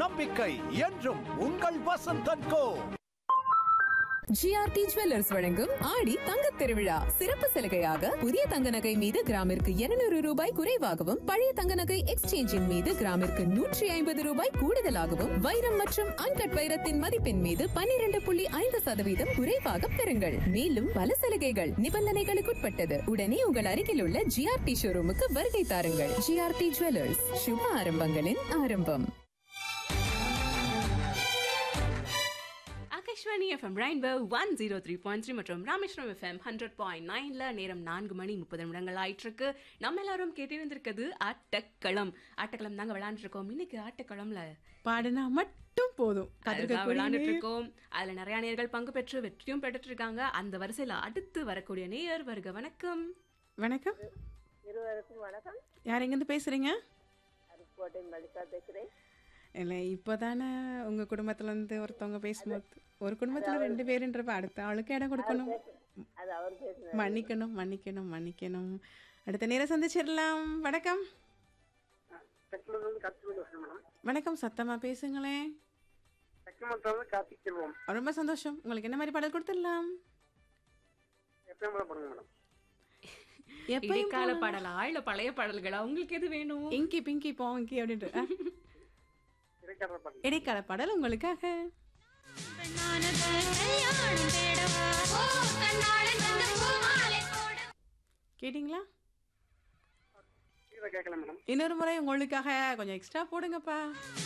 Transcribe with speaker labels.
Speaker 1: நம்பிக்கை என்றும் உங்கள் வசந்தன் கோ
Speaker 2: ஜிஆர்டி ஜுவல்லர்ஸ் வழங்கும் ஆடி தங்கத் திருவிழா சிறப்பு சலுகையாக புதிய தங்க நகை மீது கிராமிற்கு 200 ரூபாய் குறைவாகவும் பழைய தங்க நகை எக்ஸ்சேஞ்சின் மீது கிராமிற்கு நூற்றி ஐம்பது ரூபாய் கூடுதலாகவும் வைரம் மற்றும் அன்கட் வைரத்தின் மதிப்பின் மீது 12.5% புள்ளி ஐந்து சதவீதம் குறைவாக பெறுங்கள் மேலும் பல சலுகைகள் நிபந்தனைகளுக்குட்பட்டது உடனே உங்கள் அருகில் உள்ள ஜிஆர்டி ஷோரூமுக்கு வருகை தாருங்கள் ஜிஆர்டி ஜுவல்லர்ஸ் சுப ஆரம்பங்களின் ஆரம்பம்
Speaker 3: Akashvani FM rainbow one zero three point three மற்றும் ராமேஸ்வரம் எஃப்எம் ஹண்ட்ரட் பாயிண்ட் நைன்ல நேரம் நான்கு மணி முப்பது நிமிடங்கள் ஆயிட்டு இருக்கு நம்ம எல்லாரும் கேட்டிருந்திருக்கிறது ஆட்டக்களம் ஆட்டக்களம் தாங்க விளையாண்டு இருக்கோம் இன்னைக்கு ஆட்டக்களம்ல
Speaker 4: பாடினா மட்டும் போதும்
Speaker 3: அதுதான் விளையாண்டுட்டு
Speaker 4: கத்திரிக்காய்
Speaker 3: இருக்கோம் அதுல நிறைய நேர்கள் பங்கு பெற்று வெற்றியும் பெற்றுட்டு இருக்காங்க அந்த வரிசையில அடுத்து வரக்கூடிய நேயர் வருக வணக்கம்
Speaker 4: வணக்கம்
Speaker 5: இருவருக்கும் வணக்கம்
Speaker 4: யார் எங்கேருந்து பேசுறீங்க
Speaker 5: அருப்புக்கோட்டை மல்லிகா பேசுகிறேன்
Speaker 4: இல்லை இப்போதானே உங்க குடும்பத்துல இருந்து ஒருத்தவங்க பேசும்போது ஒரு குடும்பத்துல ரெண்டு பேருன்றப்ப அடுத்த ஆளுக்கு இடம் கொடுக்கணும்
Speaker 5: அது அவர் பேசுனார்
Speaker 4: மன்னிக்கணும் மன்னிக்கணும் மன்னிக்கணும் அடுத்த நேரம் சந்திச்சிடலாம் வணக்கம்
Speaker 6: செக்மெண்ட் கார்த்திக் பேசுறேன் மேடம்
Speaker 4: வணக்கம் சத்தமா பேசுங்களேன்
Speaker 6: செக்மெண்ட் வந்து கார்த்திக் செல்வம்
Speaker 4: ரொம்ப சந்தோஷம் உங்களுக்கு என்ன மாதிரி பாடல் கொடுத்துடலாம்
Speaker 6: எப்பயும் போல பண்ணுங்க மேடம்
Speaker 4: எப்பயும்
Speaker 3: இடைக்கால பாடலா இல்ல பழைய பாடல்களா உங்களுக்கு எது வேணும்
Speaker 4: இங்கி பிங்கி போங்கி அப்படின்ட்டு ஆ,
Speaker 6: இடைக்கால பாட்டு
Speaker 4: இடைக்கால பாடல் உங்களுக்காக கேட்டிங்களா
Speaker 6: கீழே கேட்கல மேடம்
Speaker 4: இன்னொரு முறை உங்களுக்காக கொஞ்சம் எக்ஸ்ட்ரா போடுங்கப்பா